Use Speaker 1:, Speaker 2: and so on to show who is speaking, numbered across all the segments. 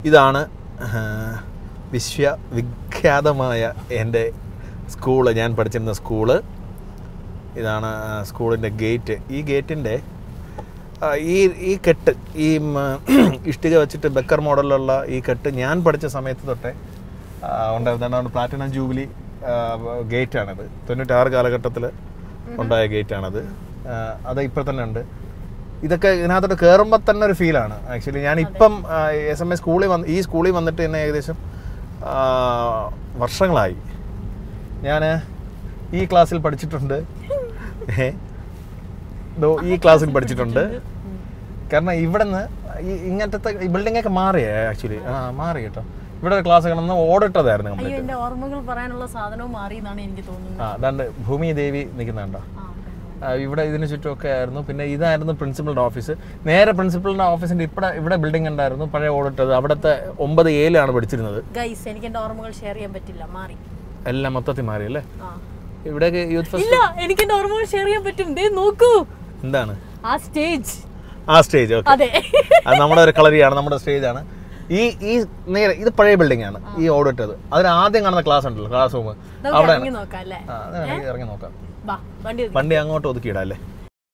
Speaker 1: ഇതാണ് ആ, വിശ്വവിഖ്യാതമായ എൻ്റെ സ്കൂള് ഞാൻ പഠിച്ചിരുന്ന സ്കൂള് ഇതാണ് സ്കൂളിൻ്റെ ഗേറ്റ് ഈ ഗേറ്റിൻ്റെ ഈ ഈ കെട്ട് ഈ മ, ഇഷ്ടിക വെച്ചിട്ട് ബക്കർ മോഡലിലുള്ള ഈ കെട്ട് ഞാൻ പഠിച്ച സമയത്ത് തൊട്ടേ ആ, ഉണ്ടായിരുന്നതാണ് പ്ലാറ്റിനം ജൂബിലി ഗേറ്റാണിത് തൊണ്ണൂറ്റാറ് കാലഘട്ടത്തിൽ ഉണ്ടായ ഗേറ്റാണത് ആ, അത് ഇപ്പോൾ തന്നെ ഉണ്ട് ഇതൊക്കെ ഇതിനകത്തോട്ട് കയറുമ്പോൾ തന്നെ ഒരു ഫീലാണ് ആക്ച്വലി ഞാനിപ്പം എസ് എം എ സ്കൂളിൽ വന്ന് ഈ സ്കൂളിൽ വന്നിട്ട് തന്നെ ഏകദേശം ആ, വർഷങ്ങളായി ഞാൻ ഈ ക്ലാസ്സിൽ പഠിച്ചിട്ടുണ്ട് ഏ, ദോ ഈ ക്ലാസ്സിൽ പഠിച്ചിട്ടുണ്ട് കാരണം ഇവിടെ നിന്ന് ഈ ഇങ്ങനത്തെ ഈ ബിൽഡിംഗ് ഒക്കെ മാറിയേ ആക്ച്വലി ആ മാറി കേട്ടോ ഇവിടെ ഒരു ക്ലാസ് കിടന്ന് ഓടിട്ടതായിരുന്നു
Speaker 2: അയ്യോ
Speaker 1: കംപ്ലീറ്റ്
Speaker 2: എന്റെ ഓർമ്മകൾ പറയാനുള്ള സാധനവും മാറി എന്നാണ് എനിക്ക് തോന്നുന്നത്
Speaker 1: ആ അതാണ്ട് ഭൂമി ദേവി നിൽക്കുന്നുണ്ടോ
Speaker 2: ആ,
Speaker 1: ആ, ഇവിടെ ഇതിന് ചുറ്റുമൊക്കെ ആയിരുന്നു പിന്നെ ഇതായിരുന്നു പ്രിൻസിപ്പളിന്റെ ഓഫീസ് നേരെ പ്രിൻസിപ്പളിന്റെ ഓഫീസിന്റെ ഇവിടെ ഇവിടെ ബിൽഡിംഗ് ഉണ്ടായിരുന്നു പഴയ ഓടിട്ടത് അവിടുത്തെ ഒമ്പത് ഏലാണ് പഠിച്ചിരുന്നത്
Speaker 2: ഗൈസ് എനിക്ക് എന്റെ ഓർമ്മകൾ ഷെയർ ചെയ്യാൻ പറ്റില്ല മാറി
Speaker 1: എല്ലാം മൊത്തത്തിൽ മാറി അല്ലേ
Speaker 2: ആ.
Speaker 1: ഇവിടെയൊക്കെ യൂത്ത് ഫെസ്റ്റ്
Speaker 2: ഇല്ല എനിക്ക് എന്റെ ഓർമ്മകൾ ഷെയർ ചെയ്യാൻ പറ്റും ദേ നോക്കൂ
Speaker 1: എന്താണ്
Speaker 2: ആ സ്റ്റേജ്
Speaker 1: ആ സ്റ്റേജ് ഓക്കെ
Speaker 2: അതെ
Speaker 1: അത് നമ്മുടെ ഒരു കളരിയാണ് നമ്മുടെ സ്റ്റേജ് ആണ് ഈ ഈ നേരെ ഇത് പഴയ ബിൽഡിംഗ് ആണ് ഈ ഓടിട്ടത് അതിന് ആദ്യം കാണുന്ന ക്ലാസ് ഉണ്ടല്ലോ ക്ലാസ് റൂം
Speaker 2: നമുക്ക്
Speaker 1: അവിടെ
Speaker 2: ഇറങ്ങി നോക്കാം അല്ലേ
Speaker 1: ആ അത് വേണമെങ്കിൽ ഇറങ്ങി നോക്കാം
Speaker 2: വാ വണ്ടി ഒതുക്കി.
Speaker 1: വണ്ടി അങ്ങോട്ട് ഒതുക്കിയിടാം അല്ലേ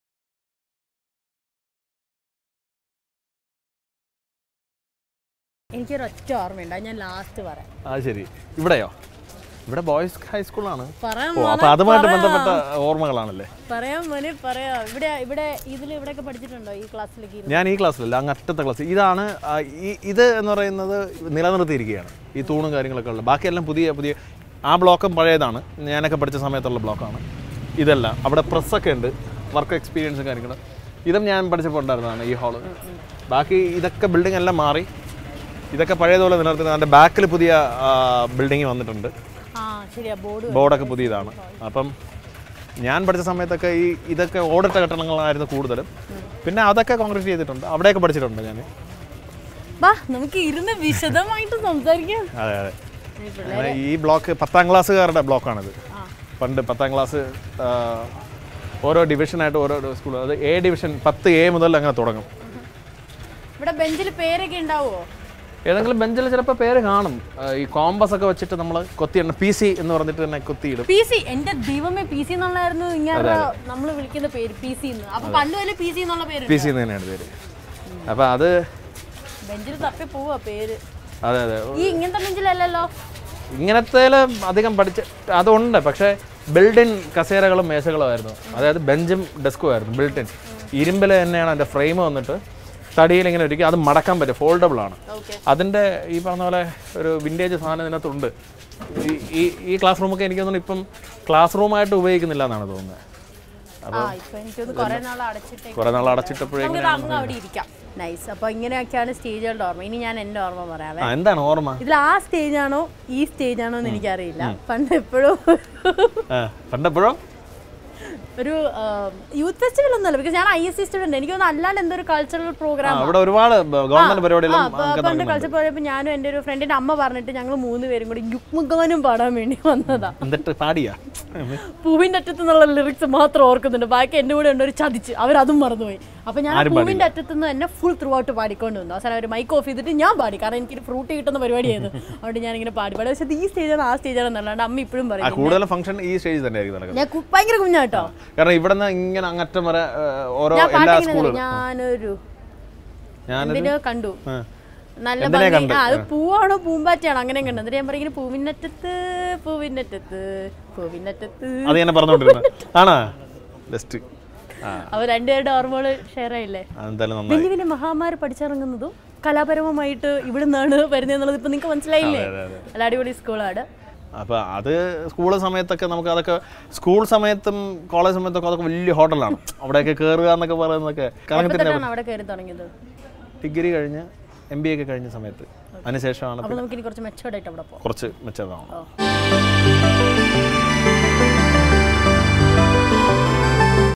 Speaker 2: എനിക്കൊരു ഒറ്റ ഓർമ്മയുണ്ട് അത് ഞാൻ ലാസ്റ്റ് പറയാം
Speaker 1: ആ ശരി ഇവിടെയോ ഇവിടെ ബോയ്സ് ഹൈസ്കൂളാണ്
Speaker 2: പറയാം
Speaker 1: ഓ അപ്പൊ അതുമായിട്ട് ബന്ധപ്പെട്ട ഓർമ്മകളാണല്ലേ
Speaker 2: പറയാം മോനെ പറയാം ഇവിടെ ഇവിടെ ഇതിൽ ഇവിടെയൊക്കെ പഠിച്ചിട്ടുണ്ടോ ഈ ക്ലാസ്സിലേക്ക് ഇരുന്ന്?
Speaker 1: ഞാൻ ഈ ക്ലാസ്സിലല്ല അങ്ങ് അറ്റത്തെ ക്ലാസ് ഇതാണ് ആ, ഈ ഇത് എന്ന് പറയുന്നത് നിലനിർത്തിയിരിക്കുകയാണ് ഈ തൂണും കാര്യങ്ങളൊക്കെ ഉള്ളത് ബാക്കിയെല്ലാം പുതിയ പുതിയ ആ ബ്ലോക്കും പഴയതാണ് ഞാനൊക്കെ പഠിച്ച സമയത്തുള്ള ബ്ലോക്കാണ് ഇതല്ല അവിടെ പ്രസ്സൊക്കെ ഉണ്ട് വർക്ക് എക്സ്പീരിയൻസും കാര്യങ്ങളും ഇതും ഞാൻ പഠിച്ചപ്പോൾ ഉണ്ടായിരുന്നതാണ് ഈ ഹാള് ബാക്കി ഇതൊക്കെ ബിൽഡിംഗ് എല്ലാം മാറി ഇതൊക്കെ പഴയതുപോലെ നിലനിർത്തുന്നത് അതിൻ്റെ ബാക്കിൽ പുതിയ ബിൽഡിംഗ് വന്നിട്ടുണ്ട്
Speaker 2: ആ ശരിയാ ബോർഡ്
Speaker 1: ബോർഡൊക്കെ പുതിയതാണ് അപ്പം ഞാൻ പഠിച്ച സമയത്തൊക്കെ ഈ ഇതൊക്കെ ഓടിട്ട കെട്ടിടങ്ങളായിരുന്നു കൂടുതലും പിന്നെ അതൊക്കെ കോൺക്രീറ്റ് ചെയ്തിട്ടുണ്ട് അവിടെയൊക്കെ പഠിച്ചിട്ടുണ്ട് ഞാൻ
Speaker 2: വാ നമുക്ക് ഇരുന്ന് വിശദമായിട്ട് സംസാരിക്കാം
Speaker 1: അതെ അതെ അങ്ങനെ ഈ ബ്ലോക്ക് പത്താം ക്ലാസ്സുകാരുടെ ബ്ലോക്കാണിത് പണ്ട് പത്താം ക്ലാസ് ആ, ഓരോ ഡിവിഷനായിട്ട് ഓരോ സ്കൂൾ അത് എ ഡിവിഷൻ പത്ത് എ മുതൽ അങ്ങനെ തുടങ്ങും
Speaker 2: ഇവിടെ ബെഞ്ചിൽ പേരൊക്കെ ഉണ്ടാവോ
Speaker 1: ഏതെങ്കിലും ബെഞ്ചിൽ ചിലപ്പോൾ പേര് കാണും ആ, ഈ കോമ്പസ് ഒക്കെ വെച്ചിട്ട് നമ്മൾ കൊത്തിയിടണം പി സി എന്ന് പറഞ്ഞിട്ട് തന്നെ കൊത്തിയിടും
Speaker 2: പി സി എന്റെ ദൈവമേ പി സി എന്നുള്ളായിരുന്നു ഇങ്ങനെ നമ്മൾ വിളിക്കുന്ന പേര് പി സി എന്ന് അപ്പൊ പണ്ട് വരെ പി സി എന്നുള്ള പേര്
Speaker 1: പി സി എന്ന് തന്നെയാണ് പേര് അപ്പോൾ അത്
Speaker 2: ബെഞ്ചിൽ തപ്പി പോവാ പേര്
Speaker 1: അതെ അതെ
Speaker 2: ഈ ഇങ്ങനത്തെ ബെഞ്ചിലല്ലല്ലോ
Speaker 1: ഇങ്ങനത്തെ അധികം പഠിച്ച അതുണ്ട് പക്ഷേ ബിൽഡിൻ കസേരകളും മേശകളും ആയിരുന്നു അതായത് ബെഞ്ചും ഡെസ്കും ആയിരുന്നു ബിൽഡിൻ ഇരുമ്പിൽ തന്നെയാണ് അതിൻ്റെ ഫ്രെയിം വന്നിട്ട് തടിയിൽ ഇങ്ങനെ ഒരുക്കി അത് മടക്കാൻ പറ്റും ഫോൾഡബിൾ ആണ്
Speaker 2: ഓക്കെ
Speaker 1: അതിൻ്റെ ഈ പറഞ്ഞ പോലെ ഒരു വിൻറ്റേജ് സാധനം ഇതിനകത്തുണ്ട് ഈ ഈ ഈ ക്ലാസ് റൂമൊക്കെ എനിക്ക് തോന്നുന്നു ഇപ്പം ക്ലാസ് റൂമായിട്ട് ഉപയോഗിക്കുന്നില്ല എന്നാണ് തോന്നുന്നത്
Speaker 2: ആ ഇപ്പൊ എനിക്കൊന്ന് കുറെ നാൾ അടച്ചിട്ടേ
Speaker 1: കുറേ നാൾ അടച്ചിട്ടപ്പോഴേക്കും
Speaker 2: നമുക്ക് അങ്ങ് അവിടെ ഇരിക്കാം നൈസ് അപ്പൊ ഇങ്ങനെയൊക്കെയാണ് സ്റ്റേജുകളുടെ ഓർമ്മ ഇനി ഞാൻ എന്റെ ഓർമ്മ പറയാവേ
Speaker 1: ആ എന്താണ് ഓർമ്മ
Speaker 2: ഇതിൽ ആ സ്റ്റേജ് ആണോ ഈ സ്റ്റേജ് ആണോ എന്ന് എനിക്കറിയില്ല പണ്ട് എപ്പോഴും
Speaker 1: ആ പണ്ടെപ്പോഴോ
Speaker 2: ഒരു യൂത്ത് ഫെസ്റ്റിവൽ ഒന്നുമല്ല ബിക്കോസ് ഞാൻ ഐ എസ് സി സ്റ്റുഡന്റ് എനിക്ക് തോന്നുന്നു അല്ലാണ്ട് എന്തൊരു കൾച്ചറൽ
Speaker 1: ആ
Speaker 2: പ്രോഗ്രാം
Speaker 1: ഇവിടെ ഒരുപാട് ഗവൺമെൻറ് പരിപാടികളും ഒക്കെ
Speaker 2: പണ്ട്
Speaker 1: നടക്കുന്നുണ്ട്.
Speaker 2: കളിച്ച പോയപ്പോൾ ഞാനും എൻ്റെ ഒരു ഫ്രണ്ടിന്റെ അമ്മ പറഞ്ഞിട്ട് ഞങ്ങൾ മൂന്ന് പേരും കൂടി യുഗ്മഗാനം പാടാൻ വേണ്ടി വന്നതാ
Speaker 1: എന്നിട്ട് പാടിയാ
Speaker 2: പൂവിന്റെ അറ്റത്ത് നിന്നുള്ള ലിറിക്സ് മാത്രം ഓർക്കുന്നുണ്ട് ബാക്കി എൻ്റെ കൂടെ ഉണ്ട് ഒരു ചതിച്ച് അവരതും മറന്നുപോയി അപ്പൊ ഞാൻ ആ
Speaker 1: ആരും
Speaker 2: പൂവിന്റെ അറ്റത്ത് നിന്ന് തന്നെ ഫുൾ ത്രൂ ഔട്ട് പാടിക്കൊണ്ട് വന്നു അവസാനം ഒരു മൈക്ക് ഓഫ് ചെയ്തിട്ട് ഞാൻ പാടി കാരണം എനിക്ക് ഫ്രൂട്ട് കിട്ടുന്ന പരിപാടിയായിരുന്നു അതുകൊണ്ട് ഞാൻ ഇങ്ങനെ പാടി പാടി പക്ഷേ ഇത് ഈ സ്റ്റേജാണ് ആ സ്റ്റേജാണ് എന്നല്ലാണ്ട് അമ്മ ഇപ്പോഴും
Speaker 1: ആ
Speaker 2: പറയും
Speaker 1: കൂടുതൽ ഫംഗ്ഷൻ ഈ സ്റ്റേജിൽ തന്നെ ആയിരിക്കും നടക്കുന്നത്
Speaker 2: ഞാൻ കു- ഭയങ്കര കുഞ്ഞാട്ടോ
Speaker 1: കാരണം ഇവിടെ നിന്ന് ഇങ്ങനെ അങ്ങറ്റം വരെ ഏ, ഓരോ
Speaker 2: ഞാൻ
Speaker 1: എല്ലാ
Speaker 2: പാട്ടിങ്ങനെ
Speaker 1: സ്കൂളുകളും
Speaker 2: ഞാനൊരു
Speaker 1: ഞാൻ
Speaker 2: എന്തിനോ കണ്ടു
Speaker 1: ആ.
Speaker 2: നല്ല
Speaker 1: എന്തിനെ
Speaker 2: ഭംഗി
Speaker 1: കണ്ടു?
Speaker 2: ആ അത് പൂവാണോ പൂമ്പാറ്റയാണോ അങ്ങനെ കണ്ടു എന്നിട്ട് ഞാൻ പറയും പൂവിനറ്റത്ത് പൂവിനറ്റത്ത് പൂവിനറ്റത്ത്
Speaker 1: അത് ഞാൻ പറഞ്ഞുകൊണ്ടിരുന്നത് ആണോ ബെസ്റ്റ് ആ
Speaker 2: അവ രണ്ടുപേരുടെ ഓർമ്മകൾ ഷെയർ ആയില്ലേ
Speaker 1: അതെന്തായാലും നന്നായി
Speaker 2: വലിയ വലിയ മഹാമാർ പഠിച്ചിറങ്ങുന്നതും കലാപരമായിട്ട് ഇവിടെ നിന്നാണ് വരുന്നത് എന്നുള്ളത് ഇപ്പൊ നിങ്ങൾക്ക് മനസ്സിലായില്ലേ
Speaker 1: അതെ, അതെ.
Speaker 2: നല്ല അടിപൊളി സ്കൂളാണ്
Speaker 1: അപ്പോൾ അത് സ്കൂൾ സമയത്തൊക്കെ നമുക്ക് അതൊക്കെ സ്കൂൾ സമയത്തും കോളേജ് സമയത്തൊക്കെ അതൊക്കെ വലിയ ഹോട്ടലാണ് അവിടെയൊക്കെ കയറുക എന്നൊക്കെ പറയുന്നതൊക്കെ കറങ്ങി തന്നെ
Speaker 2: എപ്പോഴാണ് അവിടെ കയറി തുടങ്ങിയത്
Speaker 1: ഡിഗ്രി കഴിഞ്ഞ് എം ബി എ ഒക്കെ കഴിഞ്ഞ സമയത്ത് അതിനുശേഷമാണ്
Speaker 2: അപ്പൊ നമുക്ക് ഇനി കുറച്ച് മെച്ചോർഡായിട്ട് അവിടെ പോകാം
Speaker 1: കുറച്ച് മെച്ചതാണ്